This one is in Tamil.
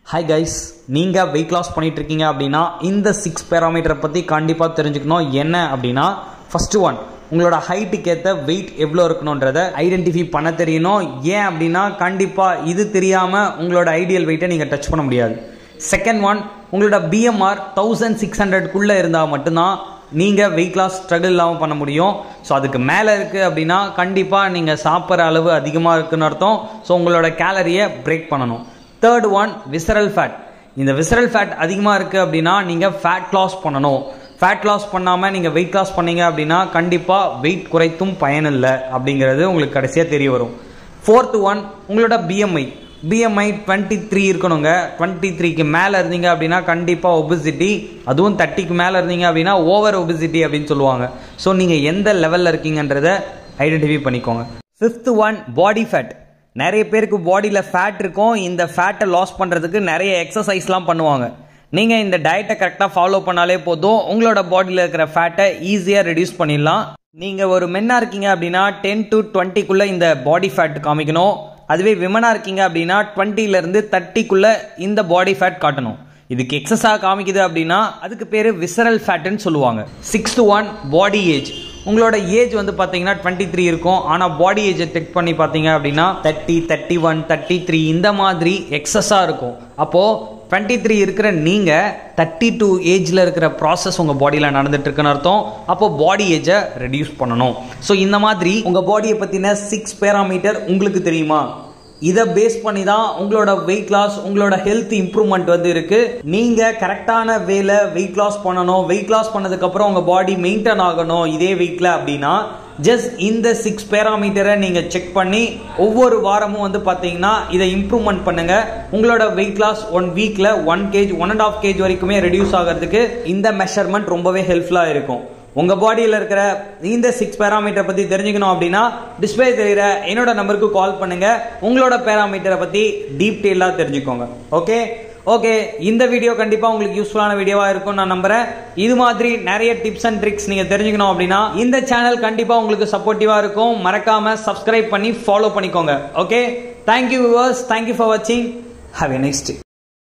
ஹாய் கைஸ் நீங்கள் வெயிட் லாஸ் பண்ணிட்டு இருக்கீங்க அப்படின்னா இந்த சிக்ஸ் பேராமீட்டரை பற்றி கண்டிப்பாக தெரிஞ்சுக்கணும் என்ன அப்படின்னா ஃபர்ஸ்ட் ஒன் உங்களோட ஹைட்டுக்கு ஏற்ற வெயிட் எவ்வளோ இருக்கணுன்றத ஐடென்டிஃபை பண்ண தெரியணும் ஏன் அப்படின்னா கண்டிப்பாக இது தெரியாமல் உங்களோட ஐடியல் வெயிட்டை நீங்கள் டச் பண்ண முடியாது செகண்ட் ஒன் உங்களோட பிஎம்ஆர் தௌசண்ட் சிக்ஸ் ஹண்ட்ரட்குள்ளே இருந்தால் மட்டும்தான் நீங்கள் வெயிட் லாஸ் ஸ்ட்ரகிள் இல்லாமல் பண்ண முடியும் ஸோ அதுக்கு மேலே இருக்குது அப்படின்னா கண்டிப்பாக நீங்கள் சாப்பிட்ற அளவு அதிகமாக இருக்குன்னு அர்த்தம் ஸோ உங்களோட கேலரியை பிரேக் பண்ணணும் தேர்ட் ஒன் விசரல் ஃபேட் இந்த விசரல் ஃபேட் அதிகமாக இருக்குது அப்படின்னா நீங்கள் ஃபேட் லாஸ் பண்ணணும் ஃபேட் லாஸ் பண்ணாமல் நீங்கள் வெயிட் லாஸ் பண்ணீங்க அப்படின்னா கண்டிப்பாக வெயிட் குறைத்தும் பயனில்லை அப்படிங்கிறது உங்களுக்கு கடைசியாக தெரிய வரும் ஃபோர்த்து ஒன் உங்களோட பிஎம்ஐ பிஎம்ஐ டுவெண்ட்டி த்ரீ இருக்கணுங்க டுவெண்ட்டி த்ரீக்கு மேலே இருந்தீங்க அப்படின்னா கண்டிப்பாக ஒபிசிட்டி அதுவும் தேர்ட்டிக்கு மேலே இருந்தீங்க அப்படின்னா ஓவர் ஒபிசிட்டி அப்படின்னு சொல்லுவாங்க ஸோ நீங்கள் எந்த லெவலில் இருக்கீங்கன்றதை ஐடென்டிஃபை பண்ணிக்கோங்க ஃபிஃப்த் ஒன் பாடி ஃபேட் நிறைய பேருக்கு பாடியில் ஃபேட் இருக்கும் இந்த ஃபேட்டை லாஸ் பண்ணுறதுக்கு நிறைய எக்ஸசைஸ்லாம் பண்ணுவாங்க நீங்கள் இந்த டயட்டை கரெக்டாக ஃபாலோ பண்ணாலே போதும் உங்களோட பாடியில் இருக்கிற ஃபேட்டை ஈஸியாக ரெடியூஸ் பண்ணிடலாம் நீங்கள் ஒரு மென்னாக இருக்கீங்க அப்படின்னா டென் டு டுவெண்ட்டிக்குள்ளே இந்த பாடி ஃபேட் காமிக்கணும் அதுவே விமனாக இருக்கீங்க அப்படின்னா டுவெண்ட்டிலேருந்து தேர்ட்டிக்குள்ளே இந்த பாடி ஃபேட் காட்டணும் இதுக்கு எக்ஸஸாக காமிக்குது அப்படின்னா அதுக்கு பேர் விசரல் ஃபேட்டுன்னு சொல்லுவாங்க சிக்ஸ்த் ஒன் பாடி ஏஜ் உங்களோட ஏஜ் வந்து பார்த்தீங்கன்னா டுவெண்ட்டி த்ரீ இருக்கும் ஆனால் பாடி ஏஜை செக் பண்ணி பார்த்தீங்க அப்படின்னா thirty thirty one thirty three இந்த மாதிரி எக்ஸஸாக இருக்கும் அப்போது டுவெண்ட்டி த்ரீ இருக்கிற நீங்கள் தேர்ட்டி டூ ஏஜில் இருக்கிற ப்ராசஸ் உங்கள் பாடியில் நடந்துட்டு இருக்குன்னு அர்த்தம் அப்போ பாடி ஏஜை ரெடியூஸ் பண்ணணும் ஸோ இந்த மாதிரி உங்கள் பாடியை பற்றின சிக்ஸ் பேராமீட்டர் உங்களுக்கு தெரியுமா இதை பேஸ் பண்ணி தான் உங்களோட வெயிட் லாஸ் உங்களோட ஹெல்த் இம்ப்ரூவ்மெண்ட் வந்து இருக்கு நீங்க கரெக்டான வேல வெயிட் லாஸ் பண்ணணும் வெயிட் லாஸ் பண்ணதுக்கு அப்புறம் உங்க பாடி மெயின்டைன் ஆகணும் இதே வெயிட்ல அப்படின்னா ஜஸ்ட் இந்த சிக்ஸ் பேராமீட்டரை நீங்க செக் பண்ணி ஒவ்வொரு வாரமும் வந்து பாத்தீங்கன்னா இதை இம்ப்ரூவ்மெண்ட் பண்ணுங்க உங்களோட வெயிட் லாஸ் ஒன் வீக்ல one kg one and half kg வரைக்குமே ரெடியூஸ் ஆகிறதுக்கு இந்த மெஷர்மெண்ட் ரொம்பவே ஹெல்ப்ஃபுல்லா இருக்கும் உங்க பாடியில் இருக்கிற இந்த சிக்ஸ் பேராமீட்டர் பத்தி தெரிஞ்சுக்கணும் அப்படின்னா டிஸ்பிளே தெரியுற என்னோட நம்பருக்கு கால் பண்ணுங்க உங்களோட பேராமீட்டரை பத்தி டீட்டெயிலா தெரிஞ்சுக்கோங்க ஓகே ஓகே இந்த வீடியோ கண்டிப்பா உங்களுக்கு யூஸ்ஃபுல்லான வீடியோவா இருக்கும் நான் நம்புறேன் இது மாதிரி நிறைய டிப்ஸ் அண்ட் ட்ரிக்ஸ் நீங்க தெரிஞ்சுக்கணும் அப்படின்னா இந்த சேனல் கண்டிப்பா உங்களுக்கு சப்போர்ட்டிவா இருக்கும் மறக்காம சப்ஸ்கிரைப் பண்ணி ஃபாலோ பண்ணிக்கோங்க okay thank you viewers thank you for வாட்சிங் ஹாவ் எ நெக்ஸ்ட்